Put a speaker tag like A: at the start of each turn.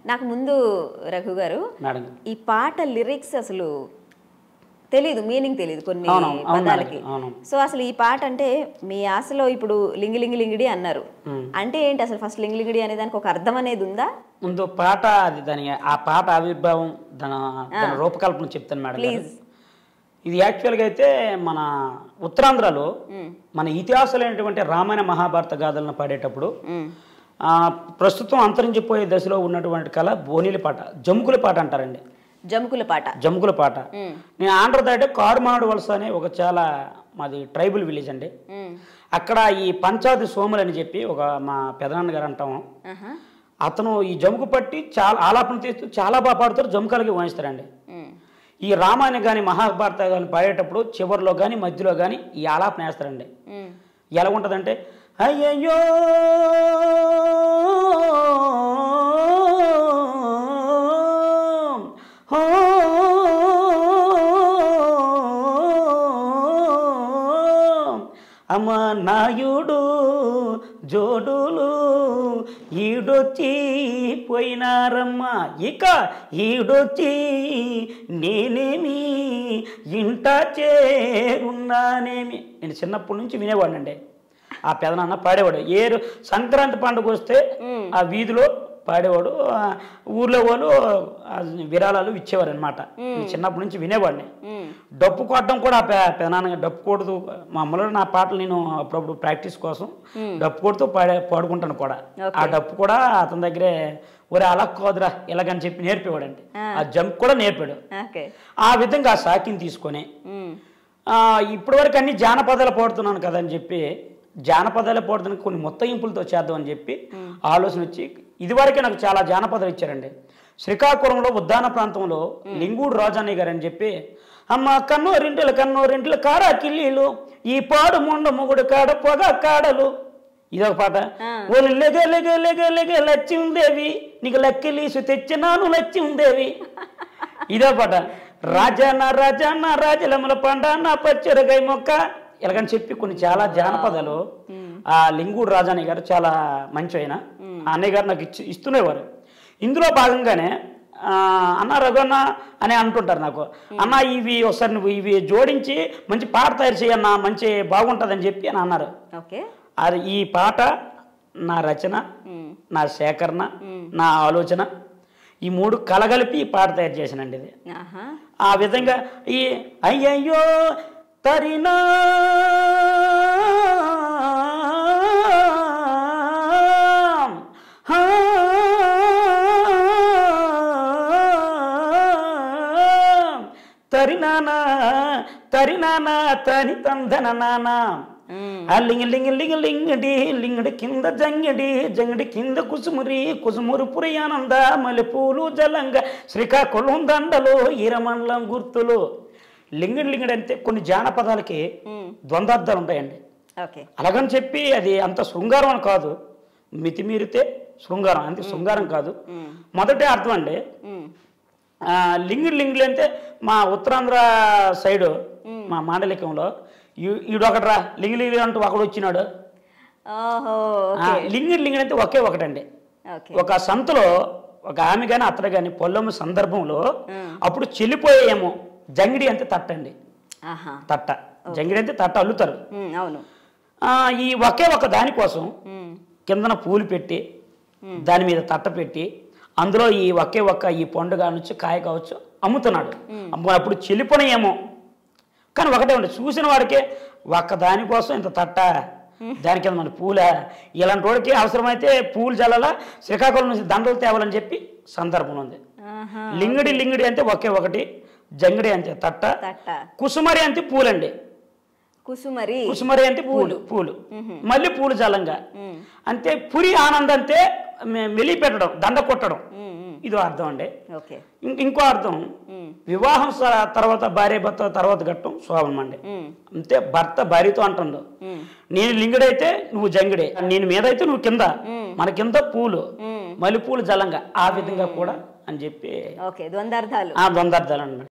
A: నాకు ముందు రఘు గారు
B: మేడం
A: ఈ పాట లిరిక్స్ అసలు తెలీదు మీనింగ్ తెలియదు కొన్ని
B: అవును, అవును
A: పదాలకి
B: మేడం, అవును.
A: సో అసలు ఈ పాట అంటే మీ ఆశలో ఇప్పుడు లింగి లింగి లింగిడి అన్నారు
B: మ్మ్.
A: అంటే ఏంటి అసలు ఫస్ట్ లింగి లింగిడి అనే దానికి ఒక అర్థం అనేది ఉందా
B: ముందు పాట అది దాని ఆ పాట ఆవిర్భావం దాని దాని రూపకల్పన చెప్తాను మేడం గారు.
A: ప్లీజ్
B: ఇది యాక్చువల్గా అయితే మన ఉత్తరాంధ్రలో మన ఇతిహాసాలైనటువంటి రామాయణ మహాభారత గాథలను పాడేటప్పుడు ఆ, ప్రస్తుతం అంతరించిపోయే దశలో ఉన్నటువంటి కళ బోనీల పాట జముకుల పాట అంటారండి
A: జముకుల పాట
B: జముకుల పాట
A: మ్మ్.
B: నేను ఆంధ్ర దాటే కారుమాడు వలస అనే ఒక చాలా మాది ట్రైబల్ విలేజ్ అండి
A: మ్మ్.
B: అక్కడ ఈ పంచాది సోములు అని చెప్పి ఒక మా పెదనాన్న గారు అంటాము
A: ఆహా.
B: అతను ఈ జముకు పట్టి చాలా ఆలాపన తీస్తూ చాలా బాగా పాడుతారు జముకలకి వాయిస్తారండి
A: మ్మ్.
B: ఈ రామాయణ కానీ మహాభారత కానీ పాడేటప్పుడు చివరిలో కానీ మధ్యలో కానీ ఈ ఆలాపన వేస్తారండి
A: మ్మ్.
B: ఎలా ఉంటుందంటే అయ్యయ్యో హో, అమ్మ నాయుడు జోడులు ఈడొచ్చి పోయినారమ్మ ఇక ఈడొచ్చి నేనేమి ఇంట చేరున్నానేమి నేను చిన్నప్పటి నుంచి వినేవాడినండి ఆ పెదనాన్న పాడేవాడు ఏ రో- సంక్రాంతి పండుగ వస్తే ఆ వీధిలో పాడేవాడు ఆ ఊర్లో వాళ్ళు ఆ విరాళాలు ఇచ్చేవారు అనమాట చిన్నప్పటి నుంచి వినేవాడిని
A: మ్మ్.
B: డప్పు కొట్టడం కూడా ఆ పె- పెదనాన్న డప్పు కొడుతూ మామూలుగా నా పాటలు నేను అప్పుడప్పుడు ప్రాక్టీస్ కోసం డప్పు కొడుతూ పాడే పాడుకుంటాను కూడా ఆ డప్పు కూడా అతని దగ్గరే ఒరే అలా కోదురా ఇలాగని చెప్పి నేర్పేవాడండి ఆ జంప్ కూడా నేర్పాడు
A: ఓకే
B: ఆ విధంగా ఆ సాకిని తీసుకొని
A: మ్మ్.
B: ఆ, ఇప్పటివరకు అన్ని జానపదాలు పాడుతున్నాను కదా అని చెప్పి జానపదాలు పాడుతున్న కొన్ని మొత్తయింపులతో చేద్దాం అని చెప్పి ఆలోచన వచ్చి ఇదివరకే నాకు చాలా జానపదాలు ఇచ్చారండి శ్రీకాకుళంలో ఉద్దాన ప్రాంతంలో లింగూడు రాజాని గారు అని చెప్పి అమ్మ కన్నోరింటిల కన్నోరింటిల కారా కిల్లీలు ఈ పాడు ముండ మొగుడు కాడ పొగ కాడలు ఇదొక పాట ఓ లెగ లెగ లెగ లెగ లక్ష్మీదేవి నీకు లక్కిలీసు తెచ్చినాను లక్ష్మీదేవి ఇదో పాట రాజాన రాజాన రాజలముల పండ నా పచ్చరగై మొక్క ఇలాగని చెప్పి కొన్ని చాలా జానపదాలు ఆ లింగూడు రాజాని గారు చాలా మంచి ఆయన ఆ అన్నయ్య గారు నాకు ఇచ్చి ఇస్తునేవారు ఇందులో భాగంగానే ఆ, అన్న రఘున్న అని అంటుంటారు నాకు అన్న ఇవి ఒకసారి నువ్వు ఇవి జోడించి మంచి పాట తయారు చేయన్న మంచి బాగుంటుందని చెప్పి అని అన్నారు
A: ఓకే
B: అది ఈ పాట నా రచన
A: మ్మ్.
B: నా సేకరణ నా ఆలోచన ఈ మూడు కలగలిపి ఈ పాట తయారు చేశానండి ఇది
A: ఆహా
B: ఆ విధంగా ఈ అయ్యయ్యో తరినా తరినానా తరినానా తని తందన నానా
A: మ్మ్.
B: ఆ లింగ లింగ లింగ లింగడి లింగడి కింద జంగడి జంగడి కింద కుసుమురి కుసుమురు పురియానంద మల్లెపూలు జలంగ శ్రీకాకుళం దండలు ఈరమండలం గుర్తులు లింగడి లింగడి అంటే కొన్ని జానపదాలకి
A: మ్మ్.
B: ద్వందార్థాలు ఉంటాయండి
A: ఓకే
B: అలాగని చెప్పి అది అంత శృంగారం అని కాదు మితిమీరితే శృంగారం అంతే శృంగారం కాదు
A: మ్మ్.
B: మొదటి అర్థం అండి
A: మ్మ్.
B: ఆ, లింగుడు లింగుడు అంటే మా ఉత్తరాంధ్ర సైడు మా మాండలికంలో ఈ- ఈడొకట్రా లింగు లింగుడు అంటూ ఒకడు వచ్చినాడు
A: ఓహో
B: ఆ, లింగుడు లింగుడు అంటే ఒకే ఒకటండి
A: ఓకే
B: ఒక సంతలో ఒక ఆమె కానీ అతడు కానీ పొల్లమ్మ సందర్భంలో
A: మ్మ్.
B: అప్పుడు చెల్లిపోయేమో జంగిడి అంటే తట్టండి
A: ఆహా
B: తట్ట జంగిడి అంటే తట్ట అల్లుతారు
A: మ్మ్. అవును
B: ఆ, ఈ ఒకే ఒక దానికోసం
A: మ్మ్.
B: కిందన పూలు పెట్టి దాని మీద తట్ట పెట్టి అందులో ఈ ఒకే ఒక్క ఈ పండు కావచ్చు కాయ కావచ్చు అమ్ముతున్నాడు అమ్ము- అప్పుడు చెల్లిపోనేమో కానీ ఒకటే ఉండే చూసిన వాడికే ఒక్క దానికోసం ఇంత తట్ట దాని కింద మన పూల ఇలాంటి వాడికి అవసరమైతే పూలు జల్లాల శ్రీకాకుళం నుంచి దండలు తేవాలని చెప్పి సందర్భం ఉంది
A: ఆహా
B: లింగడి లింగడి అంటే ఒకే ఒకటి జంగడి అంటే తట్ట
A: తట్ట
B: కుసుమరి అంటే పూలండి
A: కుసుమరి
B: కుసుమరి అంటే పూలు పూలు మళ్ళీ పూలు జలంగా
A: మ్మ్.
B: అంటే పురి ఆనందం అంటే మె- మెలి పెట్టడం దండ కొట్టడం
A: మ్మ్. మ్మ్.
B: ఇదో అర్థం అండి
A: ఓకే
B: ఇంక ఇంకో అర్థం
A: మ్మ్.
B: వివాహం స- తర్వాత భార్య భర్త తర్వాత ఘట్టం శోభనం అండి
A: మ్మ్.
B: అంతే భర్త భార్యతో అంటుందో
A: మ్మ్.
B: నేను లింగుడైతే నువ్వు జంగిడే నేను మీద అయితే నువ్వు కింద
A: మ్మ్.
B: మన కింద పూలు
A: మ్మ్.
B: మల్లెపూలు జలంగా ఆ విధంగా కూడా అని చెప్పి
A: ఓకే ద్వందార్థాలు
B: ఆ ద్వందార్థాలు అన్నమాట